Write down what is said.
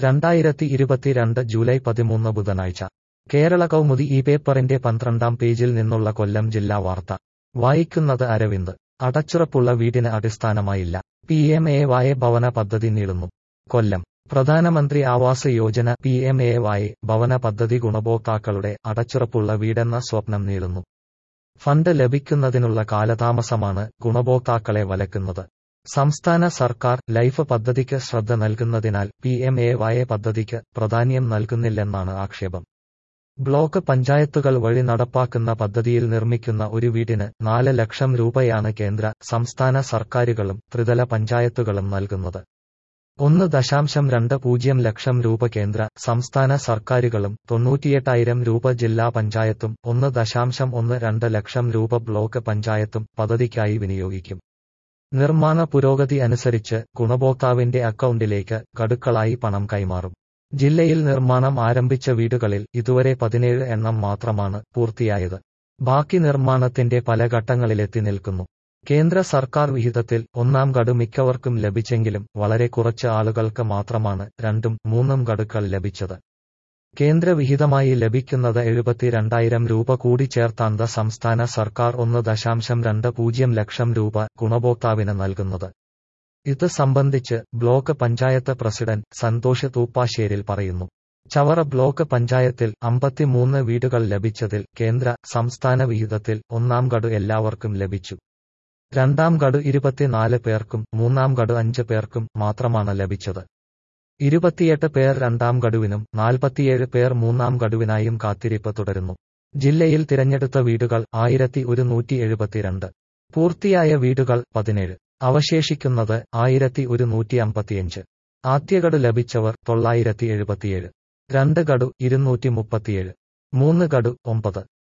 രണ്ടായിരത്തി ഇരുപത്തിരണ്ട് ജൂലൈ പതിമൂന്ന് ബുധനാഴ്ച കേരള കൗമുദി ഈ പേപ്പറിന്റെ പന്ത്രണ്ടാം പേജിൽ നിന്നുള്ള കൊല്ലം ജില്ലാ വാർത്ത വായിക്കുന്നത് അരവിന്ദ് അടച്ചുറപ്പുള്ള വീടിന് അടിസ്ഥാനമായില്ല പി എം എ വായ ഭവന പദ്ധതി നീളുന്നു കൊല്ലം പ്രധാനമന്ത്രി Awas Yojana P M A Y ഭവന പദ്ധതി ഗുണഭോക്താക്കളുടെ അടച്ചുറപ്പുള്ള വീടെന്ന സ്വപ്നം നീളുന്നു ഫണ്ട് ലഭിക്കുന്നതിനുള്ള കാലതാമസമാണ് ഗുണഭോക്താക്കളെ വലക്കുന്നത് സംസ്ഥാന സർക്കാർ ലൈഫ് പദ്ധതിക്ക് ശ്രദ്ധ നൽകുന്നതിനാൽ പി എം എ വായ പദ്ധതിക്ക് പ്രാധാന്യം നൽകുന്നില്ലെന്നാണ് ആക്ഷേപം ബ്ലോക്ക് പഞ്ചായത്തുകൾ വഴി നടപ്പാക്കുന്ന പദ്ധതിയിൽ നിർമ്മിക്കുന്ന ഒരു വീടിന് നാല് ലക്ഷം രൂപയാണ് കേന്ദ്ര സംസ്ഥാന സർക്കാരുകളും ത്രിതല പഞ്ചായത്തുകളും നൽകുന്നത് ഒന്ന് ദശാംശം രണ്ട് പൂജ്യം ലക്ഷം രൂപ കേന്ദ്ര സംസ്ഥാന സർക്കാരുകളും തൊണ്ണൂറ്റിയെട്ടായിരം രൂപ ജില്ലാ പഞ്ചായത്തും ഒന്ന് ദശാംശം ഒന്ന് രണ്ട് ലക്ഷം രൂപ ബ്ലോക്ക് പഞ്ചായത്തും പദ്ധതിക്കായി വിനിയോഗിക്കും നിർമ്മാണ പുരോഗതി അനുസരിച്ച് ഗുണഭോക്താവിന്റെ അക്കൗണ്ടിലേക്ക് ഗഡുക്കളായി പണം കൈമാറും ജില്ലയിൽ നിർമ്മാണം ആരംഭിച്ച വീടുകളിൽ ഇതുവരെ പതിനേഴ് എണ്ണം മാത്രമാണ് പൂർത്തിയായത് ബാക്കി നിർമ്മാണത്തിന്റെ പല ഘട്ടങ്ങളിലെത്തി നിൽക്കുന്നു കേന്ദ്ര സർക്കാർ വിഹിതത്തിൽ ഒന്നാം ഗഡു മിക്കവർക്കും ലഭിച്ചെങ്കിലും വളരെ കുറച്ച് ആളുകൾക്ക് മാത്രമാണ് രണ്ടും മൂന്നും ഗഡുക്കൾ ലഭിച്ചത് കേന്ദ്ര വിഹിതമായി ലഭിക്കുന്നത് എഴുപത്തിരണ്ടായിരം രൂപ കൂടി ചേർത്താന്ത സംസ്ഥാന സർക്കാർ ഒന്ന് ദശാംശം രണ്ട് പൂജ്യം ലക്ഷം രൂപ ഗുണഭോക്താവിന് നൽകുന്നത് ഇത് സംബന്ധിച്ച് ബ്ലോക്ക് പഞ്ചായത്ത് പ്രസിഡന്റ് സന്തോഷ് തൂപ്പാശ്ശേരിൽ പറയുന്നു ചവറ ബ്ലോക്ക് പഞ്ചായത്തിൽ അമ്പത്തിമൂന്ന് വീടുകൾ ലഭിച്ചതിൽ കേന്ദ്ര സംസ്ഥാന വിഹിതത്തിൽ ഒന്നാം ഗഡു എല്ലാവർക്കും ലഭിച്ചു രണ്ടാം ഗഡു ഇരുപത്തിനാല് പേർക്കും മൂന്നാം ഗഡു അഞ്ച് പേർക്കും മാത്രമാണ് ലഭിച്ചത് ഇരുപത്തിയെട്ട് പേർ രണ്ടാം ഗഡുവിനും നാൽപ്പത്തിയേഴ് പേർ മൂന്നാം ഗഡുവിനായും കാത്തിരിപ്പ് തുടരുന്നു ജില്ലയിൽ തിരഞ്ഞെടുത്ത വീടുകൾ ആയിരത്തി ഒരുന്നൂറ്റി എഴുപത്തിരണ്ട് പൂർത്തിയായ വീടുകൾ പതിനേഴ് അവശേഷിക്കുന്നത് ആയിരത്തി ഒരുന്നൂറ്റി അമ്പത്തിയഞ്ച് ആദ്യ ഗഡു ലഭിച്ചവർ തൊള്ളായിരത്തി എഴുപത്തിയേഴ് രണ്ട് ഗഡു ഇരുന്നൂറ്റി മുപ്പത്തിയേഴ് മൂന്ന് ഗഡു ഒമ്പത്